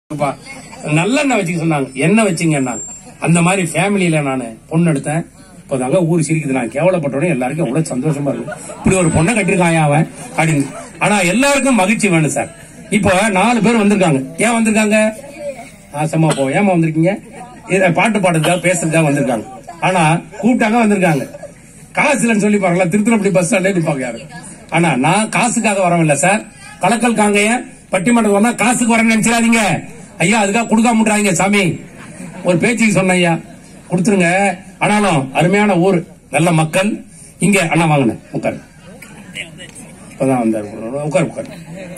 அப்பா, நல்லெண்ணெய் வச்சுக்க சொன்னாங்க எண்ணெய் வச்சுங்கன்னாங்க அந்த மாதிரி ஃபேமிலியில நான் பொண்ணு எடுத்தேன் இப்போதாங்க ஊர் சிரிக்குது நான் கேவலப்பட்டோடனே எல்லாருக்கும் எவ்வளவு சந்தோஷமா இருக்கு இப்படி ஒரு பொண்ணை கட்டிருக்கான் அவன் அப்படின்னு ஆனா எல்லாருக்கும் மகிழ்ச்சி வேணும் சார் இப்போ நாலு பேர் வந்திருக்காங்க ஏன் வந்திருக்காங்க ஆசமா போ ஏமா வந்திருக்கீங்க இத பாட்டு பாடுறதுக்காக பேசுறதுக்காக வந்திருக்காங்க ஆனா கூப்பிட்டாங்க வந்திருக்காங்க காசு இல்லைன்னு சொல்லி பாருங்களா திருத்துறப்படி பஸ் ஸ்டாண்டே நிப்பாங்க யாரு ஆனா நான் காசுக்காக வரவில்லை சார் கலக்கல் காங்கைய பட்டிமன்றம் வந்தா காசுக்கு வரேன்னு நினைச்சிடாதீங்க ஐயா அதுக்காக கொடுக்காம விட்றாங்க சாமி ஒரு பேச்சுக்கு சொன்ன ஐயா கொடுத்துருங்க ஆனாலும் அருமையான ஊர் நல்ல மக்கள் இங்க அண்ணா வாங்கினேன் உட்காரு இப்பதான் வந்தாரு உட்காரு உட்காரு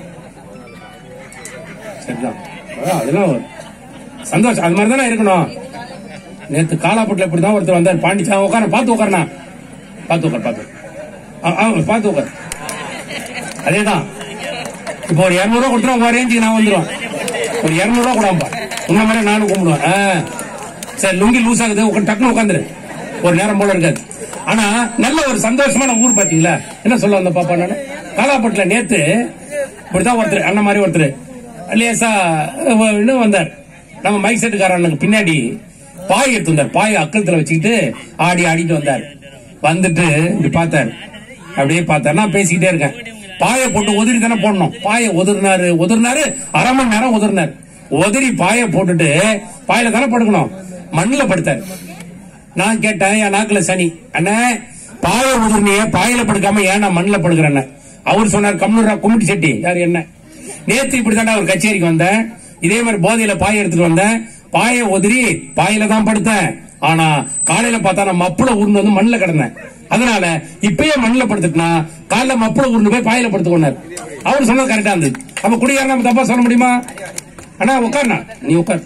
சரிதான் அதான் அதெல்லாம் ஒரு சந்தோஷம் அது மாதிரி தானே இருக்கணும் நேத்து காலாப்பட்டில் இப்படிதான் ஒருத்தர் வந்தார் பாண்டிச்சா உட்கார பார்த்து உட்காரணா பார்த்து உட்கார் பார்த்து ஆ, ஆ, பார்த்து உட்கார் அதேதான் இப்போ ஒரு இருநூறு ரூபா கொடுத்துரும் உங்க ரேஞ்சுக்கு நான் வந்துடும் ஒரு இருநூறு ரூபா கூடாம்பா உன்ன மாதிரி நானும் கும்பிடுவேன் ஆ. சரி லுங்கி லூஸ் ஆகுது உட்காந்து டக்குனு உட்காந்துரு ஒரு நேரம் போல இருக்காது ஆனா நல்ல ஒரு சந்தோஷமான ஊர் பாத்தீங்களா என்ன சொல்ல வந்த பாப்பா நானு காலாப்பட்டுல நேத்து இப்படிதான் ஒருத்தர் அண்ணன் மாதிரி ஒருத்தர் லேசா அஹ், இன்னும் வந்தார் நம்ம மைக் செட்டுக்காரனுக்கு பின்னாடி பாய் எடுத்து வந்தார் பாய் அக்கலத்துல வச்சுக்கிட்டு ஆடி ஆடிட்டு வந்தார் வந்துட்டு இப்படி பார்த்தாரு அப்படியே பார்த்தாரு நான் பேசிக்கிட்டே இருக்கேன் பாயை போட்டு உதிரி தானே போடணும் பாயை உதிர்னாரு உதிர்னாரு அரை மணி நேரம் உதிர்னாரு உதிரி பாயை போட்டுட்டு பாயில தானே படுக்கணும் மண்ணுல படுத்தாரு நான் கேட்டேன் என் நாக்குல சனி அண்ணே பாய உதிர்னிய பாயில படுக்காம ஏன் நான் மண்ணுல படுக்கிறேன் அவர் சொன்னார் கம்னூரா கும்பிட்டு செட்டி யார் என்ன நேத்து இப்படி ஒரு கச்சேரிக்கு வந்தேன் இதே மாதிரி போதையில பாய் எடுத்துட்டு வந்தேன் பாயை உதிரி பாயில தான் படுத்தேன் ஆனா காலையில பார்த்தா நான் மப்புல உருண்டு வந்து மண்ணுல கிடந்தேன் அதனால இப்பயே மண்ணுல படுத்துட்டுனா காலைல மப்புல உருண்டு போய் பாயில படுத்துக்கொண்டார் அவர் சொன்னது கரெக்டா இருந்தது அப்ப குடியார நம்ம தப்பா சொல்ல முடியுமா அண்ணா உட்காருண்ணா நீ உட்கார்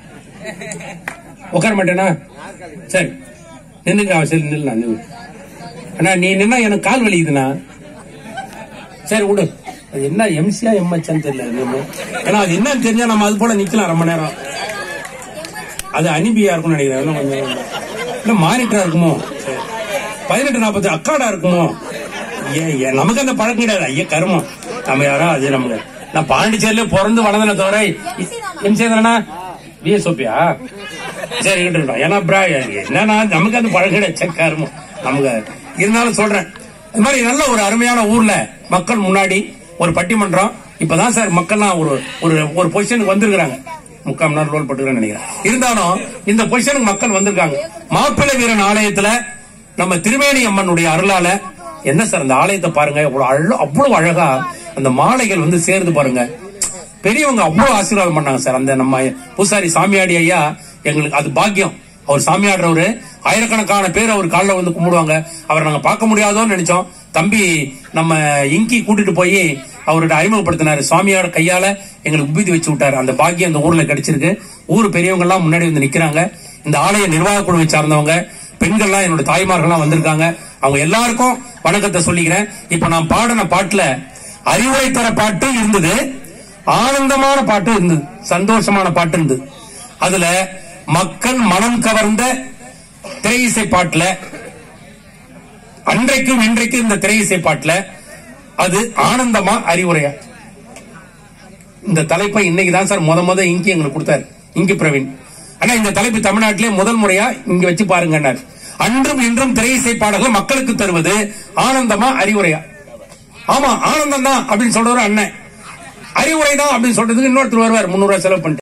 உட்கார மாட்டேனா சரி நின்னுங்க சரி நில்லா நில்லு அண்ணா நீ நின்னா எனக்கு கால் வலிக்குதுண்ணா சரி விடு அது என்ன எம்சியா எம்ஹெச்சான்னு தெரியல நம்ம. ஏன்னா அது என்னன்னு தெரிஞ்சா நம்ம அது போல நிக்கலாம் ரொம்ப நேரம் அது அனிபியா இருக்கும்னு நினைக்கிறேன் இன்னும் கொஞ்சம் இல்ல மானிட்டரா இருக்குமோ சரி. பதினெட்டு நாற்பத்தி அக்காடா இருக்குமோ ஏன் ஏன் நமக்கு அந்த பழக்கம் கிடையாது ஐயா கருமம் நம்ம யாரோ அது நமக்கு நான் பாண்டிச்சேரியில பிறந்து வளர்ந்தன தவிர எம்சியா தானே விஎஸ்ஓபியா சரி இருக்கட்டும் ஏன்னா பிரா என்னன்னா நமக்கு அந்த பழக்கம் கிடையாது சே, கருமம் நமக்கு இருந்தாலும் சொல்றேன் இது மாதிரி நல்ல ஒரு அருமையான ஊர்ல மக்கள் முன்னாடி ஒரு பட்டிமன்றம் இப்பதான் சார் மக்கள்லாம் ஒரு ஒரு ஒரு பொசிஷனுக்கு வந்திருக்கிறாங்க முக்கால் மணி நேரம் ரோல் பட்டுக்கிறேன்னு நினைக்கிறேன் இருந்தாலும் இந்த பொசிஷனுக்கு மக்கள் வந்திருக்காங்க மாப்பிள்ளை வீரன் ஆலயத்துல நம்ம திருவேணி அம்மனுடைய அருளால என்ன சார் அந்த ஆலயத்தை பாருங்க அவ்வளவு அழ- அவ்வளவு அழகா அந்த மாலைகள் வந்து சேர்ந்து பாருங்க பெரியவங்க அவ்வளவு ஆசீர்வாதம் பண்ணாங்க சார் அந்த நம்ம பூசாரி சாமியாடி ஐயா எங்களுக்கு அது பாக்கியம் அவர் சாமியாடுறவரு ஆயிரக்கணக்கான பேர் அவர் காலில் வந்து கும்பிடுவாங்க அவரை நாங்க பார்க்க முடியாதோன்னு நினைச்சோம் தம்பி நம்ம இங்கி கூட்டிட்டு போய் அவர்கிட்ட அறிமுகப்படுத்தினாரு சுவாமியோட கையால எங்களுக்கு உபீதி வச்சு விட்டாரு அந்த பாக்கியம் அந்த ஊர்ல கிடைச்சிருக்கு ஊர் பெரியவங்க எல்லாம் முன்னாடி வந்து நிக்கிறாங்க இந்த ஆலய நிர்வாக குழுவை சார்ந்தவங்க பெண்கள்லாம் என்னோட தாய்மார்கள்லாம் வந்திருக்காங்க அவங்க எல்லாருக்கும் வணக்கத்தை சொல்லிக்கிறேன் இப்ப நான் பாடின பாட்டுல அறிவுரை தர பாட்டு இருந்தது ஆனந்தமான பாட்டு இருந்தது சந்தோஷமான பாட்டு இருந்தது அதுல மக்கள் மனம் கவர்ந்த திரை இசை பாட்டுல அன்றைக்கும் இன்றைக்கும் இந்த திரை இசை பாட்டுல அது ஆனந்தமா அறிவுரையா இந்த தலைப்பை இன்னைக்கு தான் சார் முத முத இங்கி எங்களுக்கு கொடுத்தாரு இங்கி பிரவீன் ஆனா இந்த தலைப்பு தமிழ்நாட்டிலே முதல் முறையா இங்க வச்சு பாருங்க அன்றும் இன்றும் திரை இசை பாடல்கள் மக்களுக்கு தருவது ஆனந்தமா அறிவுரையா ஆமா ஆனந்தம் தான் அப்படின்னு சொல்றவர் அண்ணன் அறிவுரை தான் அப்படின்னு சொல்றதுக்கு இன்னொருத்தர் வருவார் முன்னூறு ரூபாய் செலவு பண்ணிட்டு